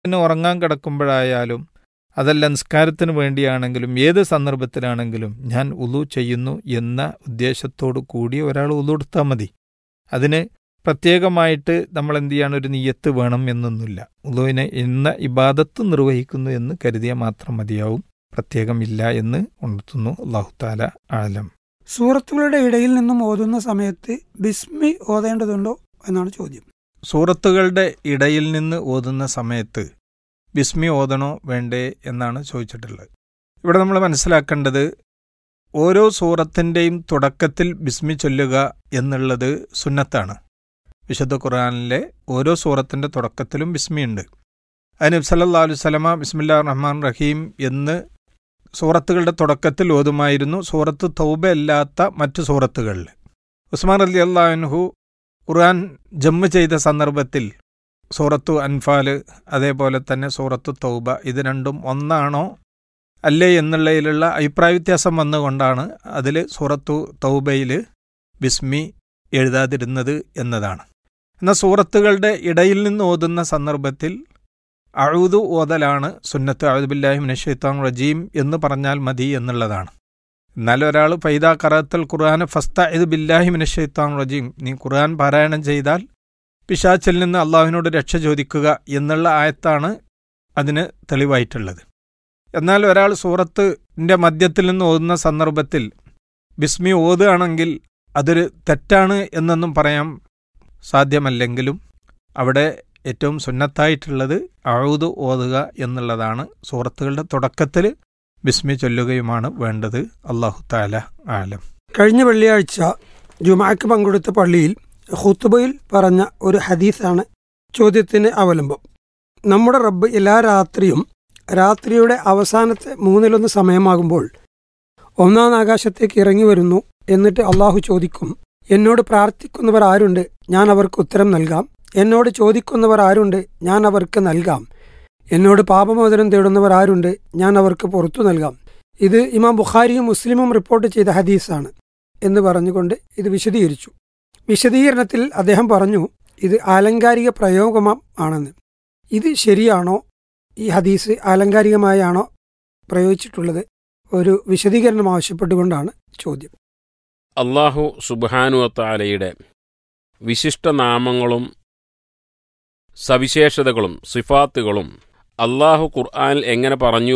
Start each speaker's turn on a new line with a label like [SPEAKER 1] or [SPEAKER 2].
[SPEAKER 1] പിന്നെ ഉറങ്ങാൻ കിടക്കുമ്പോഴായാലും അതല്ല നിസ്കാരത്തിന് വേണ്ടിയാണെങ്കിലും ഏത് സന്ദർഭത്തിലാണെങ്കിലും ഞാൻ ഉളു ചെയ്യുന്നു എന്ന ഉദ്ദേശത്തോടു കൂടി ഒരാൾ ഉളു എടുത്താൽ മതി അതിന് പ്രത്യേകമായിട്ട് നമ്മൾ എന്ത് ചെയ്യാണ് ഒരു നീയത്ത് വേണം എന്നൊന്നുമില്ല ഉളുവിനെ എന്ന ഇബാദത്ത് നിർവഹിക്കുന്നു എന്ന് കരുതിയാൽ മാത്രം മതിയാവും പ്രത്യേകമില്ല എന്ന് ഉണർത്തുന്നു അള്ളാഹു താല ആലം
[SPEAKER 2] സൂറത്തുകളുടെ ഇടയിൽ നിന്നും ഓതുന്ന സമയത്ത് ബിസ്മി ഓതേണ്ടതുണ്ടോ എന്നാണ് ചോദ്യം
[SPEAKER 1] സൂറത്തുകളുടെ ഇടയിൽ നിന്ന് ഓതുന്ന സമയത്ത് ബിസ്മി ഓതണോ വേണ്ടേ എന്നാണ് ചോദിച്ചിട്ടുള്ളത് ഇവിടെ നമ്മൾ മനസ്സിലാക്കേണ്ടത് ഓരോ സൂറത്തിൻ്റെയും തുടക്കത്തിൽ ബിസ്മി ചൊല്ലുക എന്നുള്ളത് സുന്നത്താണ് വിശുദ്ധ ഖുർആാനിലെ ഓരോ സൂറത്തിൻ്റെ തുടക്കത്തിലും ബിസ്മിയുണ്ട് അതിന് നബ്സല്ലാ അലുസലമ ബിസ്മില്ലാ റഹ്മാൻ റഹീം എന്ന് സൂറത്തുകളുടെ തുടക്കത്തിൽ ഓതുമായിരുന്നു സൂറത്ത് തൗബ അല്ലാത്ത മറ്റു സൂറത്തുകളിൽ ഉസ്മാൻ അലി അള്ളാഹുഹു ഖുർആൻ ജമ്മ് ചെയ്ത സന്ദർഭത്തിൽ സൂറത്തു അൻഫാല് അതേപോലെ തന്നെ സൂറത്തു തൗബ ഇത് രണ്ടും ഒന്നാണോ അല്ലേ എന്നുള്ളതിലുള്ള അഭിപ്രായ വ്യത്യാസം വന്നുകൊണ്ടാണ് അതിൽ സൂറത്തു തൗബയിൽ ബിസ്മി എഴുതാതിരുന്നത് എന്നതാണ് എന്നാൽ സൂറത്തുകളുടെ ഇടയിൽ നിന്ന് ഓതുന്ന സന്ദർഭത്തിൽ അഴുതു ഓതലാണ് സുന്നത്ത് അഴുബില്ലാഹി മിനഷെയ്ത്താൻ റജീം എന്ന് പറഞ്ഞാൽ മതി എന്നുള്ളതാണ് എന്നാൽ ഒരാൾ ഫൈദ കറത്തൽ ഖുർആാന് ഫസ്ത ഇത് ബില്ലാഹി മിനഷെയ്ത്താൻ റജീം നീ ഖുർആൻ പാരായണം ചെയ്താൽ പിശാച്ചിൽ നിന്ന് അള്ളാഹുവിനോട് രക്ഷ ചോദിക്കുക എന്നുള്ള ആയത്താണ് അതിന് തെളിവായിട്ടുള്ളത് എന്നാൽ ഒരാൾ സൂറത്തിൻ്റെ മധ്യത്തിൽ നിന്ന് ഓതുന്ന സന്ദർഭത്തിൽ ബിസ്മി ഓതുകയാണെങ്കിൽ അതൊരു തെറ്റാണ് എന്നൊന്നും പറയാൻ സാധ്യമല്ലെങ്കിലും അവിടെ ഏറ്റവും സുന്നത്തായിട്ടുള്ളത് അഴുതു ഓതുക എന്നുള്ളതാണ് സൂറത്തുകളുടെ തുടക്കത്തിൽ ബിസ്മി ചൊല്ലുകയുമാണ് വേണ്ടത് അള്ളാഹു താല ആലം
[SPEAKER 2] കഴിഞ്ഞ വെള്ളിയാഴ്ച ജുമാക്ക് പങ്കെടുത്ത പള്ളിയിൽ ഹുത്തുബയിൽ പറഞ്ഞ ഒരു ഹദീസാണ് ചോദ്യത്തിന് അവലംബം നമ്മുടെ റബ്ബ് എല്ലാ രാത്രിയും രാത്രിയുടെ അവസാനത്തെ മൂന്നിലൊന്ന് സമയമാകുമ്പോൾ ഒന്നാം ആകാശത്തേക്ക് ഇറങ്ങി വരുന്നു എന്നിട്ട് അള്ളാഹു ചോദിക്കും എന്നോട് പ്രാർത്ഥിക്കുന്നവർ ആരുണ്ട് ഞാൻ അവർക്ക് ഉത്തരം നൽകാം എന്നോട് ചോദിക്കുന്നവർ ആരുണ്ട് ഞാൻ അവർക്ക് നൽകാം എന്നോട് പാപമോചനം തേടുന്നവർ ആരുണ്ട് ഞാൻ അവർക്ക് പുറത്തു നൽകാം ഇത് ഇമാം ബുഖാരിയും മുസ്ലിമും റിപ്പോർട്ട് ചെയ്ത ഹദീസാണ് എന്ന് പറഞ്ഞുകൊണ്ട് ഇത് വിശദീകരിച്ചു വിശദീകരണത്തിൽ അദ്ദേഹം പറഞ്ഞു ഇത് ആലങ്കാരിക പ്രയോഗം ആണെന്ന് ഇത് ശരിയാണോ ഈ ഹദീസ് ആലങ്കാരികമായാണോ പ്രയോഗിച്ചിട്ടുള്ളത് ഒരു വിശദീകരണം ആവശ്യപ്പെട്ടുകൊണ്ടാണ് ചോദ്യം
[SPEAKER 3] അള്ളാഹു സുബാനുവത്താലയുടെ വിശിഷ്ടനാമങ്ങളും സവിശേഷതകളും സിഫാത്തുകളും അള്ളാഹു ഖുർആനിൽ എങ്ങനെ പറഞ്ഞു